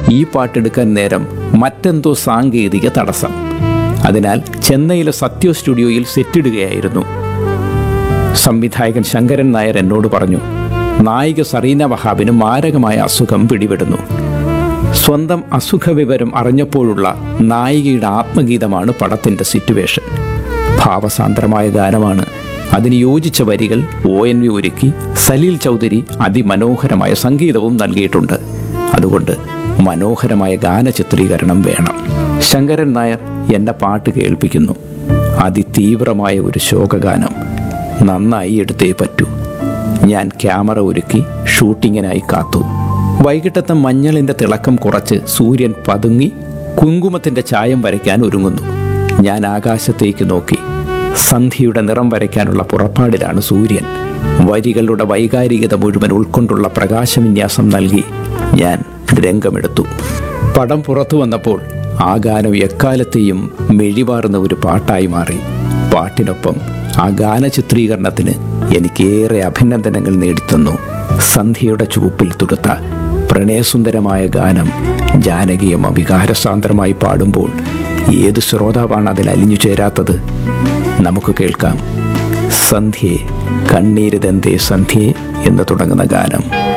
ഈ പാട്ടെടുക്കാൻ നേരം മറ്റെന്തോ സാങ്കേതിക തടസ്സം അതിനാൽ ചെന്നൈയിലെ സത്യോ സ്റ്റുഡിയോയിൽ സെറ്റിടുകയായിരുന്നു സംവിധായകൻ ശങ്കരൻ നായർ എന്നോട് പറഞ്ഞു നായിക സറീന വഹാബിന് മാരകമായ അസുഖം പിടിപെടുന്നു സ്വന്തം അസുഖ വിവരം അറിഞ്ഞപ്പോഴുള്ള നായികയുടെ ആത്മഗീതമാണ് പടത്തിൻ്റെ സിറ്റുവേഷൻ ഭാവസാന്ദ്രമായ ഗാനമാണ് അതിന് യോജിച്ച വരികൾ ഒ എൻ വി ഒരുക്കി സലീൽ ചൗധരി അതിമനോഹരമായ സംഗീതവും നൽകിയിട്ടുണ്ട് അതുകൊണ്ട് മനോഹരമായ ഗാന ചിത്രീകരണം വേണം ശങ്കരൻ നായർ എന്നെ പാട്ട് കേൾപ്പിക്കുന്നു അതിതീവ്രമായ ഒരു ശോകഗാനം നന്നായി എടുത്തേ പറ്റൂ ഞാൻ ക്യാമറ ഒരുക്കി ഷൂട്ടിങ്ങിനായി കാത്തു വൈകിട്ടത്തെ മഞ്ഞളിൻ്റെ തിളക്കം കുറച്ച് സൂര്യൻ പതുങ്ങി കുങ്കുമത്തിൻ്റെ ചായം വരയ്ക്കാൻ ഒരുങ്ങുന്നു ഞാൻ ആകാശത്തേക്ക് നോക്കി സന്ധ്യയുടെ നിറം വരയ്ക്കാനുള്ള പുറപ്പാടിലാണ് സൂര്യൻ വരികളുടെ വൈകാരികത മുഴുവൻ ഉൾക്കൊണ്ടുള്ള പ്രകാശവിന്യാസം നൽകി ഞാൻ രംഗമെടുത്തു പടം പുറത്തു വന്നപ്പോൾ ആ ഗാനം എക്കാലത്തെയും മെഴിവാർന്ന ഒരു പാട്ടായി മാറി പാട്ടിനൊപ്പം ആ ഗാന ചിത്രീകരണത്തിന് എനിക്കേറെ അഭിനന്ദനങ്ങൾ നേടിത്തന്നു സന്ധ്യയുടെ ചുവപ്പിൽ തുടുത്ത പ്രണയസുന്ദരമായ ഗാനം ജാനകിയമ്മ വികാരസാന്ദ്രമായി പാടുമ്പോൾ ഏത് ശ്രോതാവാണ് അതിൽ അലിഞ്ഞു ചേരാത്തത് നമുക്ക് കേൾക്കാം സന്ധ്യയെ കണ്ണീരുതെന്തേ സന്ധ്യയെ എന്ന് തുടങ്ങുന്ന ഗാനം